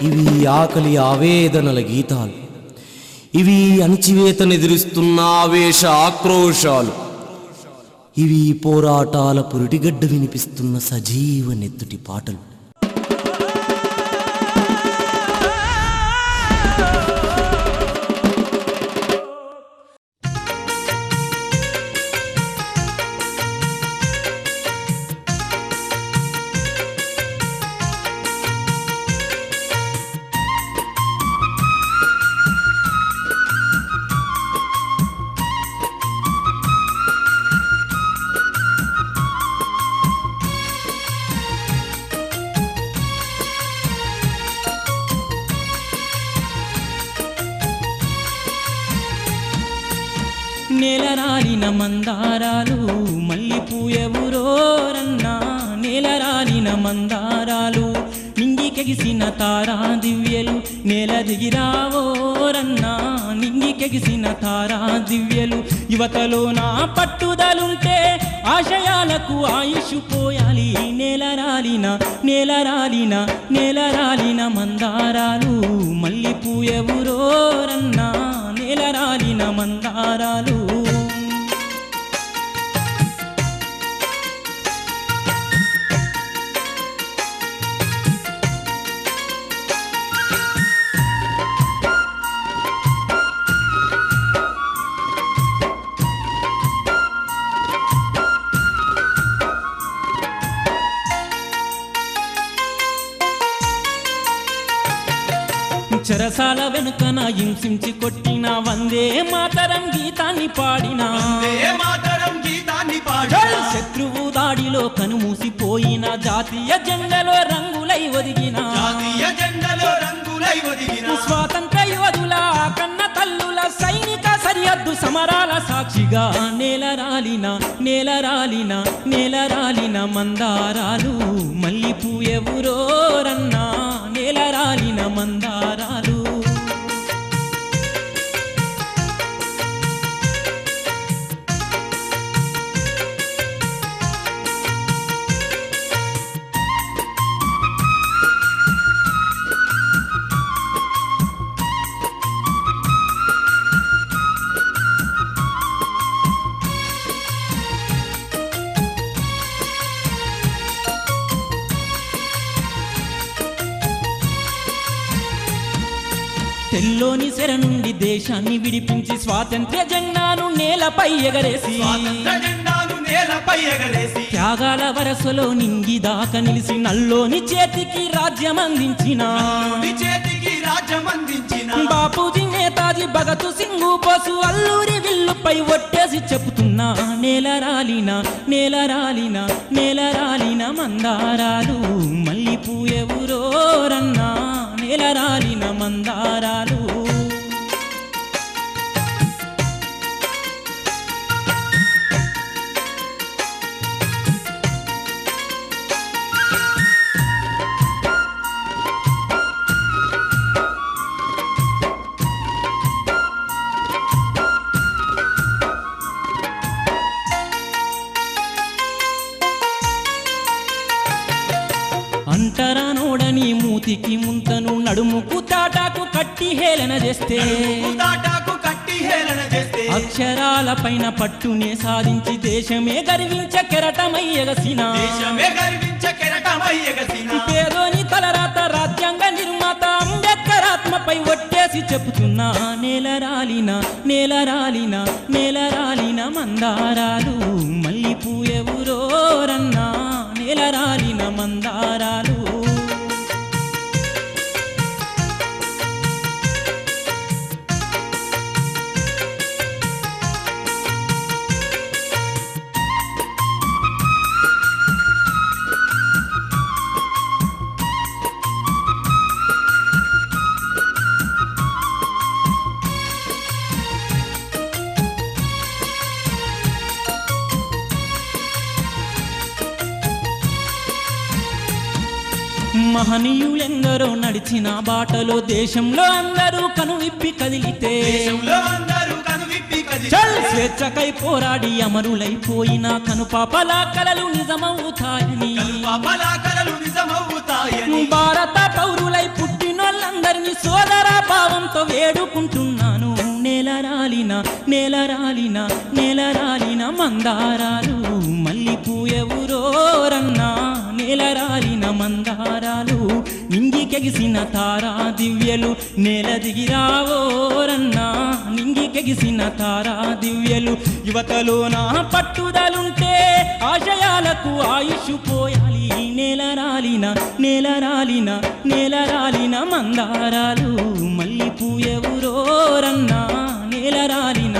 ఇవి ఆకలి ఆవేదనల గీతాలు ఇవి అణచివేతనెదిరిస్తున్న ఆవేశ ఆక్రోశాలు ఇవి పోరాటాల పురిటిగడ్డ వినిపిస్తున్న సజీవ నెత్తుటి పాటలు నేలరాలిన మందారాలు మల్లిపూయవురోరన్నా నేలరాలిన మందారాలు నింగికెగిసిన తారా దివ్యలు నేల దిగిరావోరన్నా నింగికెగిసిన తారా దివ్యలు యువతలో నా పట్టుదలుంటే ఆశయాలకు ఆయుష్ పోయాలి నేలరాలిన నేలరాలిన నేలరాలిన మందారాలు మల్లిపూయవురోరన్నా నేలరాలిన మందారాలు చెరసాల వెనుకన హింసించి కొట్టిన వందే మాతరం గీతాన్ని పాడిన వందే మాతరం గీతాన్ని పాడి జై శత్రువు దాడిలో కనుమూసిపోయిన జాతీయ జెండలో రంగులై ఒదిగిన జాతీయ జెండలో రంగులై ఒదిగిన స్వాతంత్ర యోధుల కన్న తల్లుల సైనిక సరిహద్దు సమరాల సాక్షిగా నేలరాలిన నేలరాలిన నేలరాలిన మందారాలు మల్లిపూయవురోరన్నా నేలరాలిన మందారాలు తెల్లోని సెర నుండి దేశాన్ని విడిపించి స్వాతంత్ర్య జెండాను నేలపై ఎగరేసి స్వాతంత్ర జెండాను నేలపై ఎగరేసి త్యాగాల వరసలో నింగి దాకా నిలిసి నల్లోని చేతికి రాజ్యం అందించిన నీ చేతికి రాజ్యం అందించిన బాపూజీ నేతాజీ భగత్ సింగ్ బోసు అల్లూరి విల్లుపై ఒట్టేసి చెబుతున్నా నేలరాలిన నేలరాలిన నేలరాలిన మందారాలు మల్లిపూయవురోరన్నా నేలరాలిన మందారాలు అంటరా నోడని మూతికి ముంతను నడుముకు తాటాకు కట్టి హేళన చేస్తే దాటాకు కట్టి హేళన చేస్తే అక్షరాల పైన పట్టునే సాధించి దేశమే గర్వించ కెరటమై ఎగసిన దేశమే గర్వించ కెరటమై ఎగసిన పేదోని తలరాత రాజ్యాంగ నిర్మాత అంబేద్కర్ ఆత్మపై ఒట్టేసి చెబుతున్నా నేలరాలిన నేలరాలిన నేలరాలిన మందారాలు మల్లిపూయవురోరన్నా నేలరాలిన మందారాలు మహనీయులెందరో నడిచిన బాటలో దేశంలో అందరూ కనువిప్పి కదిలితే దేశంలో అందరూ కనువిప్పి కదిలి చల్ స్వేచ్ఛకై పోరాడి అమరులైపోయిన కనుపాపల కలలు నిజమవుతాయని పాపలా కలలు నిజమవుతాయని భారత పౌరులై పుట్టినోళ్ళ వేడుకుంటున్నాను నేల రాలిన నేల రాలిన నేల రాలిన మందారాలు మల్లిపూయవురోరన్నా నేల రాలిన మందారాలు నింగికెగిసిన తారా దివ్యలు నేల దిగిరావోరన్నా నింగికెగిసిన తారా దివ్యలు యువతలో నా పట్టుదలుంటే ఆశయాలకు ఆయుష్ పోయాలి నేల రాలిన నేల రాలిన నేల రాలిన మందారాలు మల్లిపూయవురోరన్నా నేల రాలిన